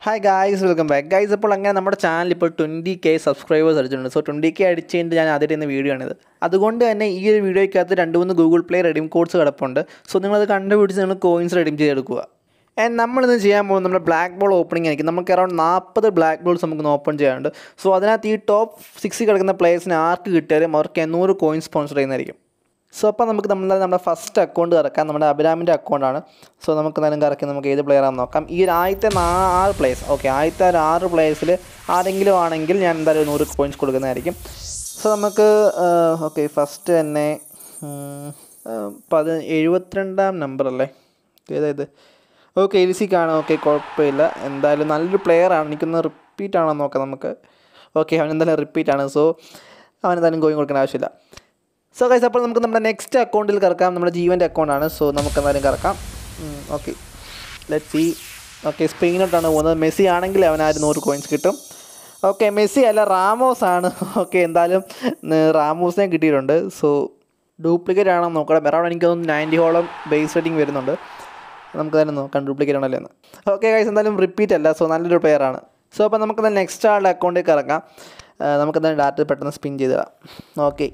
hi guys welcome back guys അപ്പോൾ അങ്ങനെ നമ്മുടെ ചാനൽ ഇപ്പോൾ ട്വൻറ്റി കെ സബ്സ്ക്രൈബേഴ്സ് അടിച്ചിട്ടുണ്ട് സോ ട്വൻറ്റി കെ അടിച്ച് കഴിഞ്ഞിട്ട് ഞാൻ ആദ്യമായിട്ട് ചെയ്യുന്ന വീഡിയോ ആണിത് അതുകൊണ്ട് തന്നെ ഈ ഒരു വീഡിയോയ്ക്കകത്ത് രണ്ട് മൂന്ന് ഗൂഗിൾ പ്ലേ റെഡീം കോഡ്സ് കിടപ്പുണ്ട് സോ നിങ്ങളത് കണ്ടുപിടിച്ച് നിങ്ങൾ കോയിൻസ് റെഡീം ചെയ്തെടുക്കുക ആൻഡ് നമ്മളിന്ന് ചെയ്യാൻ പോകുന്നത് നമ്മുടെ ബ്ലാക്ക് ബോൾ ഓപ്പണിംഗ് ആയിരിക്കും നമുക്ക് അറൗണ്ട് നാൽപ്പത് ബ്ലാക്ക് ബോൾസ് നമുക്ക് ഓപ്പൺ ചെയ്യാനുണ്ട് സോ അതിനകത്ത് ഈ ടോപ്പ് സിക്സിൽ കിടക്കുന്ന പ്ലേയേഴ്സിന് ആർക്ക് കിട്ടിയാലും അവർക്ക് എണ്ണൂറ് കോയിൻ സ്പോൺസർ ചെയ്യുന്നതായിരിക്കും സോ അപ്പോൾ നമുക്ക് നമ്മൾ നമ്മുടെ ഫസ്റ്റ് അക്കൗണ്ട് കറക്കാം നമ്മുടെ അഭിരാമിൻ്റെ അക്കൗണ്ടാണ് സോ നമുക്ക് എന്തായാലും കറക്കി നമുക്ക് ഏത് പ്ലെയർ ആണെന്ന് നോക്കാം ഈ ഒരു ആദ്യത്തെ നാ- ആറ് പ്ലേയേഴ്സ് ഓക്കെ ആദ്യത്തെ ഒരു ആറ് പ്ലേയേഴ്സിൽ ആരെങ്കിലും ആണെങ്കിൽ ഞാൻ എന്തായാലും നൂറ് കോയിൻസ് കൊടുക്കുന്നതായിരിക്കും സോ നമുക്ക് ഓക്കെ ഫസ്റ്റ് തന്നെ ഉം, ആ, പത് എഴുപത്തിരണ്ടാം നമ്പർ അല്ലേ ഏതായത് ഓക്കെ എൽ സിക്കാണ് ഓക്കെ കുഴപ്പമില്ല എന്തായാലും നല്ലൊരു പ്ലെയറാണ് എനിക്കൊന്ന് റിപ്പീറ്റ് ആണോ നോക്കാം നമുക്ക് ഓക്കെ അവൻ എന്തായാലും റിപ്പീറ്റ് ആണ് സോ അവൻ എന്തായാലും കോയിൻ കൊടുക്കേണ്ട ആവശ്യമില്ല സോ ഗൈസ് അപ്പോൾ നമുക്ക് നമ്മുടെ നെക്സ്റ്റ് അക്കൗണ്ടിൽ കറക്കാം നമ്മുടെ ജീവൻ്റെ അക്കൗണ്ടാണ് സോ നമുക്ക് എന്തായാലും കറക്കാം ഓക്കെ ലെറ്റ് സി ഓക്കെ സ്പെയിനോട്ടാണ് പോകുന്നത് മെസ്സി ആണെങ്കിൽ അവൻ ആ ഒരു നൂറ് കോയിൻസ് കിട്ടും ഓക്കെ മെസ്സി അല്ല റാമോസ് ആണ് ഓക്കെ എന്തായാലും ഉം, റാമോസിനെ കിട്ടിയിട്ടുണ്ട് സോ ഡ്യൂപ്ലിക്കേറ്റ് ആണോ നോക്കണം അറൗണ്ട് എനിക്ക് തോന്നുന്നു നയൻറ്റി ഹോളം ബേസ് റേറ്റിംഗ് വരുന്നുണ്ട് നമുക്ക് തന്നെ നോക്കാം ഡ്യൂപ്ലിക്കേറ്റ് ആണല്ലോ എന്ന് ഓക്കെ ഗൈസ് എന്തായാലും റിപ്പീറ്റ് അല്ല സോ നല്ലൊരു player ആണ് സോ അപ്പോൾ നമുക്ക് തന്നെ നെക്സ്റ്റ് ആളുടെ അക്കൗണ്ടിൽ കറക്കാം നമുക്ക് എന്തായാലും ഡാറ്റ പെട്ടെന്ന് സ്പിൻ ചെയ്തിടാം ഓക്കെ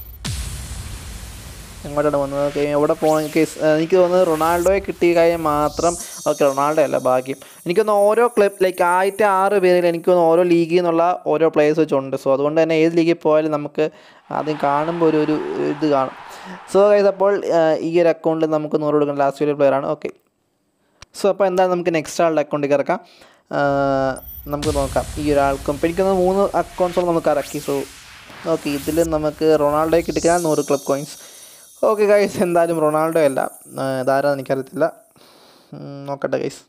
എങ്ങോട്ടാണ് വന്നത് ഓക്കെ എവിടെ പോകണം കേസ് എനിക്ക് തോന്നുന്നത് റൊണാൾഡോയെ കിട്ടിയ കാര്യം മാത്രം ഓക്കെ റൊണാൾഡോ അല്ല ഭാഗ്യം എനിക്കൊന്ന് ഓരോ ക്ലബ് ലൈക്ക് ആദ്യത്തെ ആറ് പേരിൽ എനിക്ക് തോന്നുന്നു ഓരോ ലീഗിൽ നിന്നുള്ള ഓരോ പ്ലേയേഴ്സ് വെച്ചുണ്ട് സോ അതുകൊണ്ട് തന്നെ ഏത് ലീഗിൽ പോയാലും നമുക്ക് ആദ്യം കാണുമ്പോൾ ഒരു ഒരു ഇത് കാണും സോ ഗൈസ് അപ്പോൾ ആ, ഈ ഒരു അക്കൗണ്ടിൽ നമുക്ക് നൂറ് കൊടുക്കുന്ന ലാസ്റ്റ് ഒരു പ്ലെയർ ആണ് ഓക്കെ സോ അപ്പോൾ എന്തായാലും നമുക്ക് നെക്സ്റ്റ് ആളുടെ അക്കൗണ്ടിൽ ഇറക്കാം ആ, നമുക്ക് നോക്കാം ഈ ഒരാൾക്കും ഇപ്പോൾ എനിക്കൊന്ന് മൂന്ന് അക്കൗണ്ട്സോളം നമുക്ക് ഇറക്കി സോ ഓക്കെ ഇതിൽ നമുക്ക് റൊണാൾഡോയെ കിട്ടിക്കാൻ നൂറ് ക്ലബ് കോയിൻസ് ഓക്കെ ഗൈസ് എന്തായാലും റൊണാൾഡോ അല്ല ആ, ഇതാരാന്ന് എനിക്കറിയത്തില്ല ഉം, നോക്കട്ടെ ഗൈസ്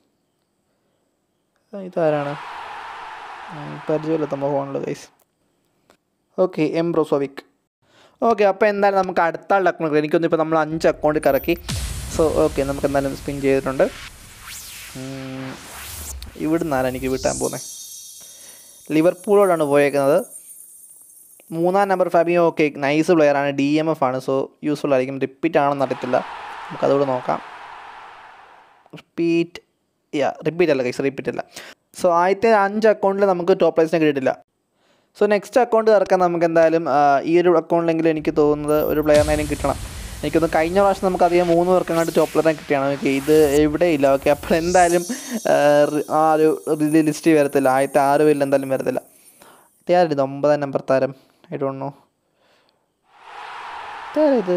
ഇതാരാണ് ഉം, പരിചയമില്ലാത്ത ഫോണിൽ guys okay M Brozovic okay അപ്പോൾ എന്തായാലും നമുക്ക് അടുത്ത ആളുടെ അക്കൗണ്ട് എനിക്കൊന്നും ഇപ്പോൾ നമ്മൾ അഞ്ച് അക്കൗണ്ട് കറക്കി സോ ഓക്കെ നമുക്ക് എന്തായാലും സ്പിൻ ചെയ്തിട്ടുണ്ട് ഉം, ഇവിടുന്നാണ് എനിക്ക് വിട്ടാൻ പോകുന്നത് ലിവർപൂളോടാണ് പോയേക്കുന്നത് മൂന്നാം നമ്പർ ഫാബിയോ ഓക്കെ നൈസ് പ്ലെയറാണ് ഡി എം എഫ് ആണ് സോ യൂസ്ഫുൾ ആയിരിക്കും റിപ്പീറ്റ് ആണെന്ന് അറിയത്തില്ല നമുക്കതുകൂടെ നോക്കാം റിപ്പീറ്റ് യാ റിപ്പീറ്റ് അല്ല കൈസ് റിപ്പീറ്റ് അല്ല സോ ആദ്യത്തെ അഞ്ച് അക്കൗണ്ടിൽ നമുക്ക് ടോപ്പ് പ്ലേസിനെ കിട്ടിയിട്ടില്ല സോ നെക്സ്റ്റ് അക്കൗണ്ട് ഇറക്കാൻ നമുക്ക് എന്തായാലും ആ, ഈ ഒരു അക്കൗണ്ടിലെങ്കിലും എനിക്ക് തോന്നുന്നത് ഒരു പ്ലെയറിനേലും കിട്ടണം എനിക്കൊന്ന് കഴിഞ്ഞ പ്രാവശ്യം നമുക്ക് അധികം മൂന്ന് പേർക്ക് അങ്ങോട്ട് ടോപ്പ് പ്ലെയറിനെ കിട്ടിയാണ് ഓക്കെ ഇത് എവിടെ ഇല്ല ഓക്കെ അപ്പോൾ എന്തായാലും ആ, റി- ആ ഒരു ലിസ്റ്റ് വരത്തില്ല ആദ്യത്തെ ആറ് പേരിൽ എന്തായാലും വരത്തില്ല ഇതാരും ഇത് ഒമ്പതാം നമ്പർ താരം ഐ ഡോണ്ട് നോ ഇത്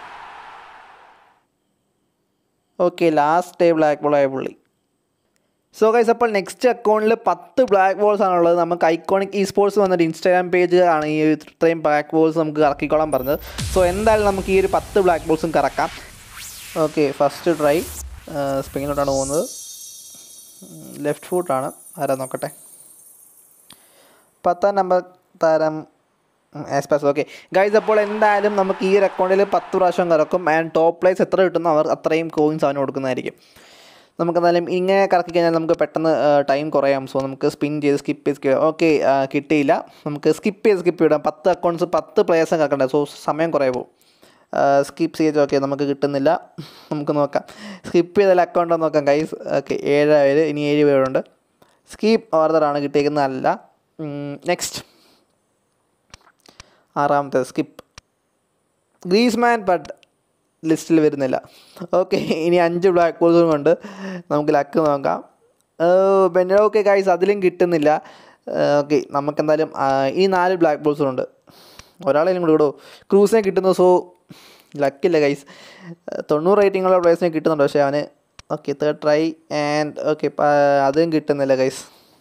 okay last day black ball ആയ പുള്ളി സോ ഗൈസ് അപ്പോൾ നെക്സ്റ്റ് അക്കൗണ്ടിൽ പത്ത് ബ്ലാക്ക് ബോൾസ് ആണുള്ളത് നമുക്ക് ഐക്കോണിക് ഇ സ്പോർട്സ് വന്നിട്ട് ഇൻസ്റ്റാഗ്രാം പേജ് ആണ് ഈ ഇത്രയും ബ്ലാക്ക് ബോൾസ് നമുക്ക് കറക്കിക്കോളാൻ പറഞ്ഞത് സോ എന്തായാലും നമുക്ക് ഈ ഒരു പത്ത് ബ്ലാക്ക് ബോൾസും കറക്കാം ഓക്കെ ഫസ്റ്റ് ട്രൈ സ്പിങ്ങിലോട്ടാണ് പോകുന്നത് ലെഫ്റ്റ് ഫൂട്ടാണ് ആരാ നോക്കട്ടെ പത്താം നമ്പർ താരം എസ്പാസ് ഓക്കെ ഗൈസ് അപ്പോൾ എന്തായാലും നമുക്ക് ഈ ഒരു അക്കൗണ്ടിൽ പത്ത് പ്രാവശ്യം കറക്കും ആൻഡ് ടോപ്പ് പ്ലേസ് എത്ര കിട്ടുന്നു അവർ അത്രയും കോയിൻസ് അവന് കൊടുക്കുന്നതായിരിക്കും നമുക്ക് എന്തായാലും ഇങ്ങനെ കറക്കി കഴിഞ്ഞാൽ നമുക്ക് പെട്ടെന്ന് ടൈം കുറയാം സോ നമുക്ക് സ്പിൻ ചെയ്ത് സ്കിപ്പ് ചെയ്ത് സ്കിപ്പ് ഓക്കെ കിട്ടിയില്ല നമുക്ക് സ്കിപ്പ് ചെയ്ത് സ്കിപ്പ് ചെയ്താം പത്ത് അക്കൗണ്ട്സ് പത്ത് പ്ലേയേഴ്സും കറക്കണ്ടേ സോ സമയം കുറേ പോകും സ്കിപ്പ് ചെയ്ത് ഓക്കെ നമുക്ക് കിട്ടുന്നില്ല നമുക്ക് നോക്കാം സ്കിപ്പ് ചെയ്താൽ അക്കൗണ്ട് നോക്കാം ഗൈസ് ഓക്കെ ഏഴ് പേര് ഇനി ഏഴ് പേരുണ്ട് സ്കിപ്പ് ഓർഡറാണ് കിട്ടിയിരിക്കുന്നത് അല്ല നെക്സ്റ്റ് ആറാമത്തെ സ്കിപ്പ് ഗ്രീസ്മാൻ ബട്ട് ലിസ്റ്റിൽ വരുന്നില്ല ഓക്കെ ഇനി അഞ്ച് ബ്ലാക്ക് ബോൾസും കൊണ്ട് നമുക്ക് ലക്ക് നോക്കാം പിന്നെ ഓക്കെ ഗൈസ് അതിലും കിട്ടുന്നില്ല ഓക്കെ നമുക്കെന്തായാലും ആ, ഈ നാല് ബ്ലാക്ക് ബോൾസും ഉണ്ട് ഒരാളെയും കൂടെ ഇടോ ക്രൂസിനെ കിട്ടുന്നു സോ ലക്കില്ല ഗൈസ് തൊണ്ണൂറ് റേറ്റിംഗുള്ള പ്ലേസിനെ കിട്ടുന്നുണ്ട് പക്ഷേ അവന് okay third try and okay അതും കിട്ടുന്നില്ല ഗൈസ്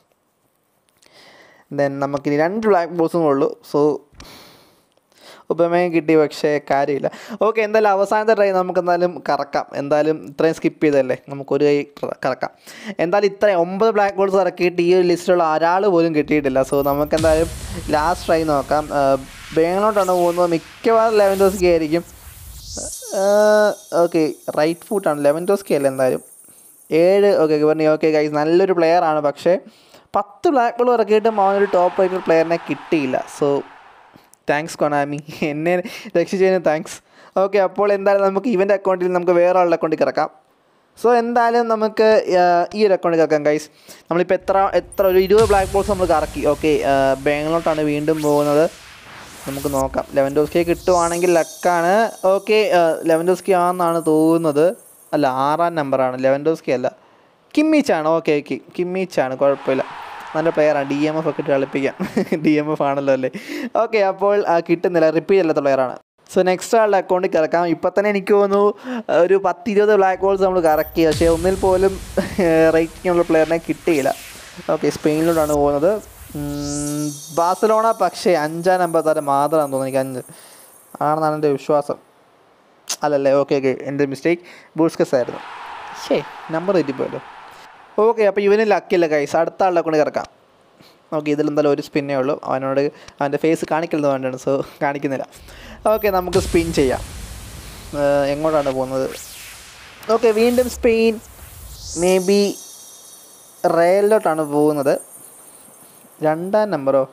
ദെൻ നമുക്കിനി രണ്ട് ബ്ലാക്ക് ബോൾസും ഉള്ളൂ സോ ഉപമയും കിട്ടി പക്ഷേ കാര്യമില്ല ഓക്കെ എന്തായാലും അവസാനത്തെ ട്രൈ നമുക്ക് എന്തായാലും കറക്കാം എന്തായാലും ഇത്രയും സ്കിപ്പ് ചെയ്തല്ലേ നമുക്കൊരു കൈ ട്ര- കറക്കാം എന്തായാലും ഇത്രയും ഒമ്പത് ബ്ലാക്ക് ബോൾസ് ഇറക്കിയിട്ട് ഈ ഒരു ലിസ്റ്റിലുള്ള ഒരാൾ പോലും കിട്ടിയിട്ടില്ല സോ നമുക്ക് എന്തായാലും ലാസ്റ്റ് ട്രൈ നോക്കാം ബാങ്കിലോട്ടാണ് പോകുന്നത് മിക്കവാറും ലെവൻ ഡോസ്കി ആയിരിക്കും ഓക്കെ റൈറ്റ് ഫൂട്ടാണ് ലെവൻ ഡോസ്കി അല്ല എന്തായാലും ഏഴ് ഓക്കെ പറഞ്ഞു ഓക്കെ ഗൈസ് നല്ലൊരു പ്ലെയർ ആണ് പക്ഷേ പത്ത് ബ്ലാക്ക് ബോൾ ഇറക്കിയിട്ടും അവനൊരു ടോപ്പ് റേറ്റഡ് പ്ലെയറിനെ കിട്ടിയില്ല സോ താങ്ക്സ് കൊണാമി എന്നെ രക്ഷിച്ചതിന് താങ്ക്സ് ഓക്കെ അപ്പോൾ എന്തായാലും നമുക്ക് ഇവൻ്റെ അക്കൗണ്ടിൽ നമുക്ക് വേറെ ആളുടെ അക്കൗണ്ടിൽ കിടക്കാം സോ എന്തായാലും നമുക്ക് ആ, ഈ ഒരു അക്കൗണ്ട് കറക്കാം ഗൈസ് നമ്മളിപ്പോൾ എത്ര എത്ര ഒരു ഇരുപത് ബ്ലാക്ക് ബോൾസ് നമ്മൾ കറക്കി ഓക്കെ ബാങ്കിലോട്ടാണ് വീണ്ടും പോകുന്നത് നമുക്ക് നോക്കാം ലെവൻഡോസ്കിയെ കിട്ടുവാണെങ്കിൽ ലക്കാണ് ഓക്കെ ലെവൻഡോസ്കി ആണെന്നാണ് തോന്നുന്നത് അല്ല ആറാം നമ്പറാണ് ലെവൻഡോസ്കി അല്ല കിമ്മീച്ചാണ് ഓക്കെ ഓക്കെ കിമ്മീച്ചാണ് കുഴപ്പമില്ല നല്ല പ്ലെയറാണ് ഡി എം എഫ് ഒക്കെ ഇട്ട് കളിപ്പിക്കാം ഡി എം എഫ് ആണല്ലോ അല്ലേ ഓക്കെ അപ്പോൾ ആ, കിട്ടുന്നില്ല റിപ്പീറ്റ് അല്ലാത്ത പ്ലെയറാണ് സോ നെക്സ്റ്റ് ആളുടെ അക്കൗണ്ടിൽ കിടക്കാം ഇപ്പം തന്നെ എനിക്ക് തോന്നുന്നു ആ, ഒരു പത്ത് ഇരുപത് ബ്ലാക്ക് ബോൾസ് നമ്മൾ കറക്കി പക്ഷേ ഒന്നിൽ പോലും റേറ്റിംഗ് ഉള്ള പ്ലെയറിനെ കിട്ടിയില്ല ഓക്കെ സ്പെയിനിലോട്ടാണ് പോകുന്നത് ഉം, ബാഴ്സലോണ പക്ഷേ അഞ്ചാം നമ്പർ താരം മാത്രമാണെന്ന് തോന്നുന്നു എനിക്ക് അഞ്ച് ആണെന്നാണ് എൻ്റെ വിശ്വാസം അല്ലല്ലേ ഓക്കെ ഓക്കെ എൻ്റെ മിസ്റ്റേക്ക് ബൂസ്കസ് ആയിരുന്നു ശേ നമ്പർ തെറ്റിപ്പോയല്ലോ ഓക്കെ അപ്പോൾ ഇവന് ലക്കില്ല കൈസ് അടുത്ത ആളുടെ കൊണ്ട് കിടക്കാം ഓക്കെ ഇതിലെന്തായാലും ഒരു സ്പിന്നേ ഉള്ളൂ അവനോട് അവൻ്റെ ഫേസ് കാണിക്കരുത് വേണ്ടിയാണ് സോ കാണിക്കുന്നില്ല ഓക്കെ നമുക്ക് സ്പിൻ ചെയ്യാം ഏഹ് എങ്ങോട്ടാണ് പോകുന്നത് ഓക്കെ വീണ്ടും സ്പെയിൻ മേ ബി റയലിലോട്ടാണ് പോകുന്നത് രണ്ടാം നമ്പറോ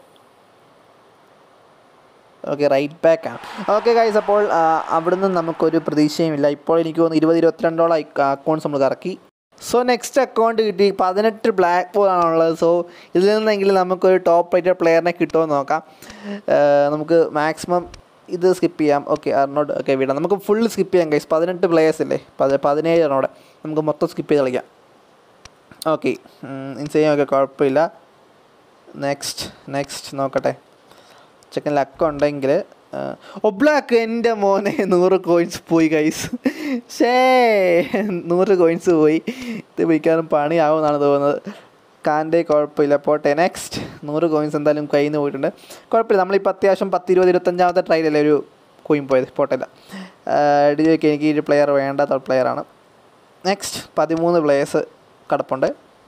ഓക്കെ റൈറ്റ് ബാക്ക് ആണ് ഓക്കെ ഗൈസ് അപ്പോൾ ആ, അവിടുന്ന് നമുക്കൊരു പ്രതീക്ഷയുമില്ല ഇപ്പോൾ എനിക്ക് തോന്നുന്നു ഇരുപത് ഇരുപത്തിരണ്ടോളം അക്കൗണ്ട്സ് നമ്മൾ കറക്കി സോ നെക്സ്റ്റ് അക്കൗണ്ട് കിട്ടി പതിനെട്ട് ബ്ലാക്ക് ബോൾ ആണുള്ളത് സോ ഇതിൽ നിന്നെങ്കിലും നമുക്കൊരു ടോപ്പ് റേറ്റഡ് പ്ലെയറിനെ കിട്ടുമോ എന്ന് നോക്കാം ആ, നമുക്ക് മാക്സിമം ഇത് സ്കിപ്പ് ചെയ്യാം ഓക്കെ അർണോട്ട് ഓക്കെ വിടാം നമുക്ക് ഫുൾ സ്കിപ്പ് ചെയ്യാം ഗൈസ് പതിനെട്ട് പ്ലേയേഴ്സ് ഇല്ലേ പത് പതിനേഴ് എണ്ണോടെ നമുക്ക് മൊത്തം സ്കിപ്പ് ചെയ്ത് കളിക്കാം ഓക്കെ ഇൻസെയ്യാൻ ഒക്കെ കുഴപ്പമില്ല നെക്സ്റ്റ് നെക്സ്റ്റ് നോക്കട്ടെ ചെക്കൻ ലക്ക് ഉണ്ടെങ്കിൽ ഒബ്ലാക്ക് എൻ്റെ മോനെ നൂറ് കോയിൻസ് പോയി കൈസ് ഷേ നൂറ് കോയിൻസ് പോയി ഇത് വിൽക്കാനും പണിയാവുമെന്നാണ് തോന്നുന്നത് കാൻ്റെ കുഴപ്പമില്ല പോട്ടെ നെക്സ്റ്റ് നൂറ് കോയിൻസ് എന്തായാലും കയ്യിൽ നിന്ന് പോയിട്ടുണ്ട് കുഴപ്പമില്ല നമ്മളിപ്പോൾ അത്യാവശ്യം പത്ത് ഇരുപത് ഇരുപത്തഞ്ചാമത്തെ ട്രൈലല്ലേ ഒരു കോയിൻ പോയത് പോട്ടില്ല ഡിജോയ്ക്ക് എനിക്ക് ഈ പ്ലെയർ വേണ്ടാത്ത പ്ലെയറാണ് നെക്സ്റ്റ് പതിമൂന്ന് പ്ലേയേഴ്സ് കിടപ്പുണ്ട്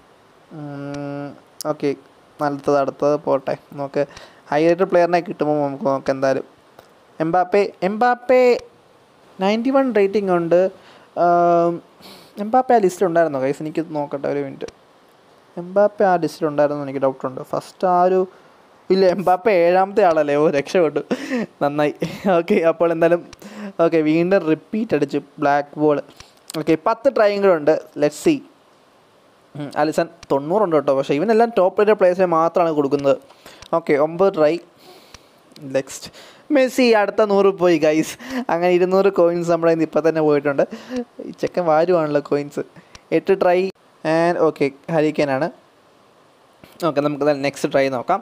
ഓക്കെ നല്ലത് അടുത്തത് പോട്ടെ നമുക്ക് ഹൈലൈറ്റഡ് പ്ലെയറിനെ കിട്ടുമ്പോൾ നമുക്ക് നോക്കാം എന്തായാലും Mbappe Mbappe ninety one rating ഉണ്ട് ആം, എംബാപ്പെ ആ ലിസ്റ്റിൽ ഉണ്ടായിരുന്നോ കൈസ് എനിക്ക് നോക്കട്ടെ ഒരു മിനിറ്റ് എംബാപ്പെ ആ ലിസ്റ്റിൽ ഉണ്ടായിരുന്നു എനിക്ക് ഡൗട്ടുണ്ട് ഫസ്റ്റ് ആ ഒരു ഇല്ല എംബാപ്പെ ഏഴാമത്തെ ആളല്ലേ ഓ രക്ഷപ്പെട്ടു നന്നായി ഓക്കെ അപ്പോൾ എന്തായാലും ഓക്കെ വീണ്ടും റിപ്പീറ്റ് അടിച്ചു ബ്ലാക്ക് ബോൾ ഓക്കെ പത്ത് ട്രൈങ്ങളുണ്ട് ലെറ്റ് സി ഉം, അലിസൺ തൊണ്ണൂറുണ്ട് കേട്ടോ പക്ഷേ ഇവനെല്ലാം ടോപ്പ് റേറ്റഡ് പ്ലേയേഴ്സിനെ മാത്രമാണ് കൊടുക്കുന്നത് ഓക്കെ ഒമ്പത് ട്രൈ നെക്സ്റ്റ് മെസ്സി അടുത്ത നൂറ് പോയി ഗൈസ് അങ്ങനെ ഇരുന്നൂറ് കോയിൻസ് നമ്മുടെ കയ്യിൽ നിന്ന് ഇപ്പം തന്നെ പോയിട്ടുണ്ട് ഈ ചെക്കൻ വാരുവാണല്ലോ കോയിൻസ് എട്ട് ട്രൈ ആൻഡ് ഓക്കെ ഹരിക്കാനാണ് ഓക്കെ നമുക്ക് നെക്സ്റ്റ് ട്രൈ നോക്കാം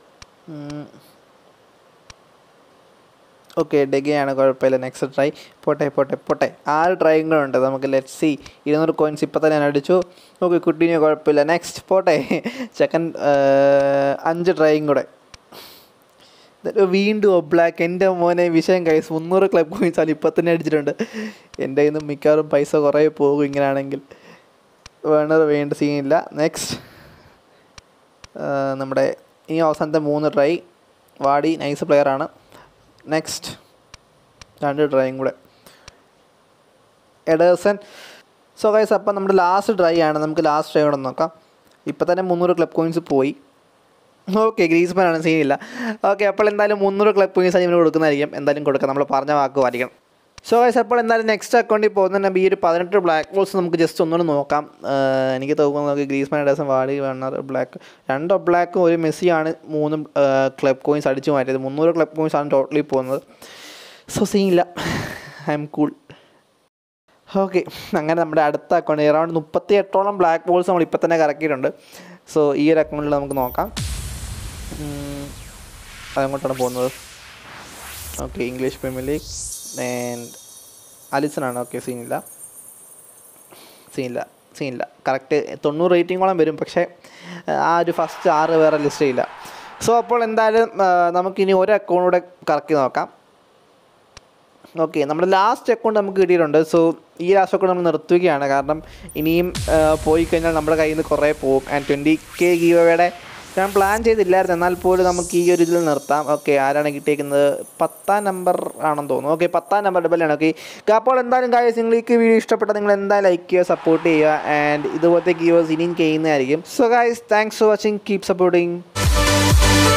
ഓക്കെ ഡെഗയാണ് കുഴപ്പമില്ല നെക്സ്റ്റ് ട്രൈ പോട്ടെ പോട്ടെ പോട്ടെ ആറ് ട്രൈയും കൂടെ ഉണ്ട് നമുക്ക് ലെറ്റ് സി ഇരുന്നൂറ് കോയിൻസ് ഇപ്പം തന്നെ ഞാൻ അടിച്ചു ഓക്കെ കുട്ടീനെ കുഴപ്പമില്ല നെക്സ്റ്റ് പോട്ടെ സെക്കൻഡ് അഞ്ച് ട്രൈയും കൂടെ എന്നിട്ട് വീണ്ടും ഒബ്ലാക്ക് എൻ്റെ മോനെ വിഷയം കൈസ് മുന്നൂറ് ക്ലബ് കോയിൻസ് ആണ് ഇപ്പം തന്നെ അടിച്ചിട്ടുണ്ട് എൻ്റെ കയ്യിൽ നിന്ന് മിക്കവാറും പൈസ കുറേ പോകും ഇങ്ങനെയാണെങ്കിൽ വേണത് വേണ്ട സീനില്ല നെക്സ്റ്റ് നമ്മുടെ ഈ അവസാനത്തെ മൂന്ന് ട്രൈ വാടി നൈസ് പ്ലെയറാണ് നെക്സ്റ്റ് രണ്ട് ട്രൈയും കൂടെ എഡേഴ്സൺ സോ ഗൈസ് അപ്പം നമ്മുടെ ലാസ്റ്റ് ട്രൈ ആണ് നമുക്ക് ലാസ്റ്റ് ട്രൈ കൂടെ ഒന്ന് നോക്കാം ഇപ്പം തന്നെ മുന്നൂറ് ക്ലബ് കോയിൻസ് പോയി ഓക്കെ ഗ്രീസ്മാൻ ആണ് സീനില്ല ഓക്കെ അപ്പോൾ എന്തായാലും മുന്നൂറ് ക്ലബ് കോയിൻസ് ഇവന് കൊടുക്കുന്നതായിരിക്കും എന്തായാലും കൊടുക്കാം നമ്മൾ പറഞ്ഞ വാക്ക് പാലിക്കണം സോ ഗൈസ് അപ്പോൾ എന്തായാലും നെക്സ്റ്റ് അക്കൗണ്ടിൽ പോകുന്നുണ്ട് ഈ ഒരു പതിനെട്ട് ബ്ലാക്ക് ബോൾസ് നമുക്ക് ജസ്റ്റ് ഒന്നുകൂടി നോക്കാം ആഹ് എനിക്ക് തോന്നുന്നു നമുക്ക് ഗ്രീസ്മാൻ ഡേഴ്സൺ വാടി വേണർ ബ്ലാക്ക് രണ്ട് ബ്ലാക്കും ഒരു മെസ്സിയാണ് മൂന്ന് ക്ലബ് കോയിൻസ് അടിച്ചു മാറ്റിയത് മുന്നൂറ് ക്ലബ് കോയിൻസ് ആണ് ടോട്ടലി പോകുന്നത് സോ സീനില്ല ഐ എം കൂൾ ഓക്കെ അങ്ങനെ നമ്മുടെ അടുത്ത അക്കൗണ്ട് അറൗണ്ട് മുപ്പത്തി എട്ടോളം ബ്ലാക്ക് ബോൾസ് നമ്മൾ ഇപ്പം തന്നെ കറക്കിയിട്ടുണ്ട് സോ ഈ ഒരു അക്കൗണ്ടിൽ നമുക്ക് നോക്കാം ഉം, അതെങ്ങോട്ടാണ് പോകുന്നത് okay English Premier League and Alisson ആണ് ഓക്കെ സീനില്ല സീനില്ല സീനില്ല കറക്റ്റ് തൊണ്ണൂറ് റേറ്റിംഗോളം വരും പക്ഷേ ആ ഒരു ഫസ്റ്റ് ആറ് വേറെ ലിസ്റ്റ് ചെയ്യില്ല സോ അപ്പോൾ എന്തായാലും ആ, നമുക്കിനി ഒരു അക്കൗണ്ട് കൂടെ കറക്കി നോക്കാം ഓക്കെ നമ്മുടെ ലാസ്റ്റ് അക്കൗണ്ട് നമുക്ക് കിട്ടിയിട്ടുണ്ട് സോ ഈ ലാസ്റ്റ് അക്കൗണ്ട് നമ്മൾ നിർത്തുകയാണ് കാരണം ഇനിയും ആ, പോയി കഴിഞ്ഞാൽ നമ്മുടെ കയ്യിൽ നിന്ന് കുറേ പോകും ആൻഡ് ട്വൻറ്റി കെ ഗീവയുടെ ഞാൻ പ്ലാൻ ചെയ്തില്ലായിരുന്നു എന്നാൽ പോലും നമുക്ക് ഈ ഒരു ഇതിൽ നിർത്താം ഓക്കെ ആരാണ് കിട്ടിയേക്കുന്നത് പത്താം നമ്പർ ആണെന്ന് തോന്നുന്നു ഓക്കെ പത്താം നമ്പർ ഡബലാണ് ഓക്കെ അപ്പോൾ എന്തായാലും കാര്യം നിങ്ങൾക്ക് വീഡിയോ ഇഷ്ടപ്പെട്ട നിങ്ങൾ എന്തായാലും ലൈക്ക് ചെയ്യുക സപ്പോർട്ട് ചെയ്യുക ആൻഡ് ഇതുപോലത്തെ ഗീവേഴ്സ് ഇനിയും ചെയ്യുന്നതായിരിക്കും so guys thanks for watching keep supporting